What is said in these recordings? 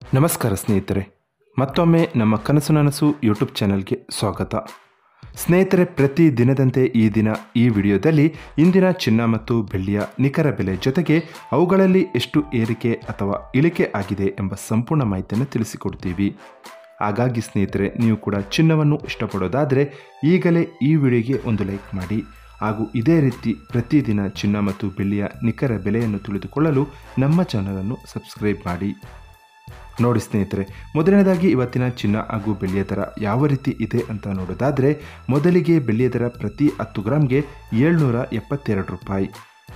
ನಮಸ್ಕಾರ ಸ್ನೇಹಿತರೆ ಮತ್ತೊಮ್ಮೆ ನಮ್ಮ ಕನಸು ನನಸು ಯೂಟ್ಯೂಬ್ ಚಾನಲ್ಗೆ ಸ್ವಾಗತ ಸ್ನೇಹಿತರೆ ಪ್ರತಿ ದಿನದಂತೆ ಈ ದಿನ ಈ ವಿಡಿಯೋದಲ್ಲಿ ಇಂದಿನ ಚಿನ್ನ ಮತ್ತು ಬೆಳ್ಳಿಯ ನಿಖರ ಬೆಲೆ ಜೊತೆಗೆ ಅವುಗಳಲ್ಲಿ ಎಷ್ಟು ಏರಿಕೆ ಅಥವಾ ಇಳಿಕೆ ಆಗಿದೆ ಎಂಬ ಸಂಪೂರ್ಣ ಮಾಹಿತಿಯನ್ನು ತಿಳಿಸಿಕೊಡ್ತೀವಿ ಹಾಗಾಗಿ ಸ್ನೇಹಿತರೆ ನೀವು ಕೂಡ ಚಿನ್ನವನ್ನು ಇಷ್ಟಪಡೋದಾದರೆ ಈಗಲೇ ಈ ವಿಡಿಯೋಗೆ ಒಂದು ಲೈಕ್ ಮಾಡಿ ಹಾಗೂ ಇದೇ ರೀತಿ ಪ್ರತಿದಿನ ಚಿನ್ನ ಮತ್ತು ಬೆಳ್ಳಿಯ ನಿಖರ ಬೆಲೆಯನ್ನು ತಿಳಿದುಕೊಳ್ಳಲು ನಮ್ಮ ಚಾನಲನ್ನು ಸಬ್ಸ್ಕ್ರೈಬ್ ಮಾಡಿ ನೋಡಿ ಸ್ನೇಹಿತರೆ ಮೊದಲನೇದಾಗಿ ಇವತ್ತಿನ ಚಿನ್ನ ಹಾಗೂ ಬೆಳ್ಳಿಯ ದರ ಯಾವ ರೀತಿ ಇದೆ ಅಂತ ನೋಡೋದಾದರೆ ಮೊದಲಿಗೆ ಬೆಳ್ಳಿಯ ದರ ಪ್ರತಿ ಹತ್ತು ಗ್ರಾಮ್ಗೆ ಏಳ್ನೂರ ಎಪ್ಪತ್ತೆರಡು ರೂಪಾಯಿ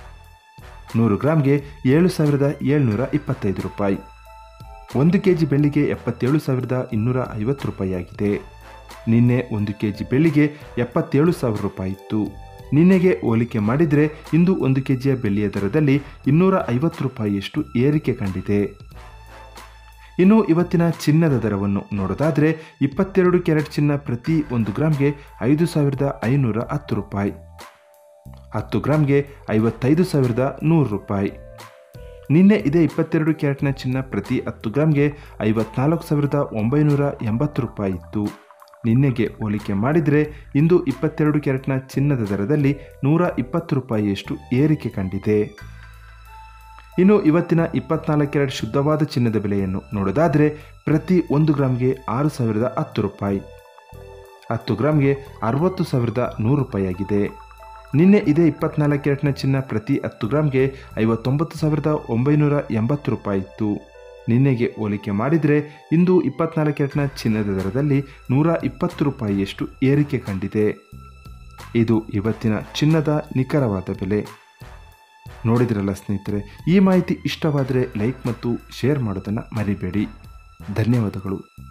ನೂರು ಗ್ರಾಮ್ಗೆ ಏಳು ಸಾವಿರದ ಏಳ್ನೂರ ಇಪ್ಪತ್ತೈದು ರೂಪಾಯಿ ಒಂದು ಕೆ ಜಿ ಬೆಳ್ಳಿಗೆ ಎಪ್ಪತ್ತೇಳು ಸಾವಿರದ ಇನ್ನೂರ ಐವತ್ತು ರೂಪಾಯಿ ಆಗಿದೆ ನಿನ್ನೆ ಒಂದು ಕೆ ಜಿ ಬೆಳ್ಳಿಗೆ ಎಪ್ಪತ್ತೇಳು ಸಾವಿರ ರೂಪಾಯಿ ಇತ್ತು ನಿನ್ನೆಗೆ ಹೋಲಿಕೆ ಮಾಡಿದರೆ ಇಂದು ಒಂದು ಕೆ ಜಿಯ ಬೆಳ್ಳಿಯ ದರದಲ್ಲಿ ಇನ್ನೂರ ಐವತ್ತು ರೂಪಾಯಿಯಷ್ಟು ಏರಿಕೆ ಕಂಡಿದೆ ಇನ್ನು ಇವತ್ತಿನ ಚಿನ್ನದ ದರವನ್ನು ನೋಡೋದಾದರೆ ಇಪ್ಪತ್ತೆರಡು ಕ್ಯಾರೆಟ್ ಚಿನ್ನ ಪ್ರತಿ ಒಂದು ಗ್ರಾಮ್ಗೆ ಐದು ಸಾವಿರದ ಐನೂರ ಹತ್ತು ರೂಪಾಯಿ ಹತ್ತು ಗ್ರಾಮ್ಗೆ ಐವತ್ತೈದು ಸಾವಿರದ ನೂರು ರೂಪಾಯಿ ನಿನ್ನೆ ಇದೇ ಇಪ್ಪತ್ತೆರಡು ಕ್ಯಾರೆಟ್ನ ಚಿನ್ನ ಪ್ರತಿ ಹತ್ತು ಗ್ರಾಮ್ಗೆ ಐವತ್ನಾಲ್ಕು ಸಾವಿರದ ಒಂಬೈನೂರ ಎಂಬತ್ತು ರೂಪಾಯಿ ಇತ್ತು ನಿನ್ನೆಗೆ ಹೋಲಿಕೆ ಮಾಡಿದರೆ ಇಂದು ಇಪ್ಪತ್ತೆರಡು ಕ್ಯಾರೆಟ್ನ ಚಿನ್ನದ ದರದಲ್ಲಿ ನೂರ ಇಪ್ಪತ್ತು ರೂಪಾಯಿಯಷ್ಟು ಏರಿಕೆ ಕಂಡಿದೆ ಇನ್ನು ಇವತ್ತಿನ ಇಪ್ಪತ್ನಾಲ್ಕು ಕ್ಯಾರೆಟ್ ಶುದ್ಧವಾದ ಚಿನ್ನದ ಬೆಲೆಯನ್ನು ನೋಡೋದಾದರೆ ಪ್ರತಿ ಒಂದು ಗ್ರಾಮ್ಗೆ ಆರು ಸಾವಿರದ ಹತ್ತು ರೂಪಾಯಿ ಹತ್ತು ಗ್ರಾಮ್ಗೆ ಅರವತ್ತು ಸಾವಿರದ ನೂರು ರೂಪಾಯಿ ಆಗಿದೆ ನಿನ್ನೆ ಇದೇ ಇಪ್ಪತ್ನಾಲ್ಕು ಕ್ಯಾರೆಟ್ನ ಚಿನ್ನ ಪ್ರತಿ ಹತ್ತು ಗ್ರಾಮ್ಗೆ ಐವತ್ತೊಂಬತ್ತು ಸಾವಿರದ ಒಂಬೈನೂರ ಎಂಬತ್ತು ರೂಪಾಯಿ ಇತ್ತು ನಿನ್ನೆಗೆ ಹೋಲಿಕೆ ಮಾಡಿದರೆ ಇಂದು ಇಪ್ಪತ್ನಾಲ್ಕು ಕ್ಯಾರೆಟ್ನ ಚಿನ್ನದ ದರದಲ್ಲಿ ನೂರ ಇಪ್ಪತ್ತು ರೂಪಾಯಿಯಷ್ಟು ಏರಿಕೆ ಕಂಡಿದೆ ಇದು ಇವತ್ತಿನ ಚಿನ್ನದ ನಿಖರವಾದ ಬೆಲೆ ನೋಡಿದ್ರಲ್ಲ ಸ್ನೇಹಿತರೆ ಈ ಮಾಹಿತಿ ಇಷ್ಟವಾದರೆ ಲೈಕ್ ಮತ್ತು ಶೇರ್ ಮಾಡೋದನ್ನು ಮರಿಬೇಡಿ ಧನ್ಯವಾದಗಳು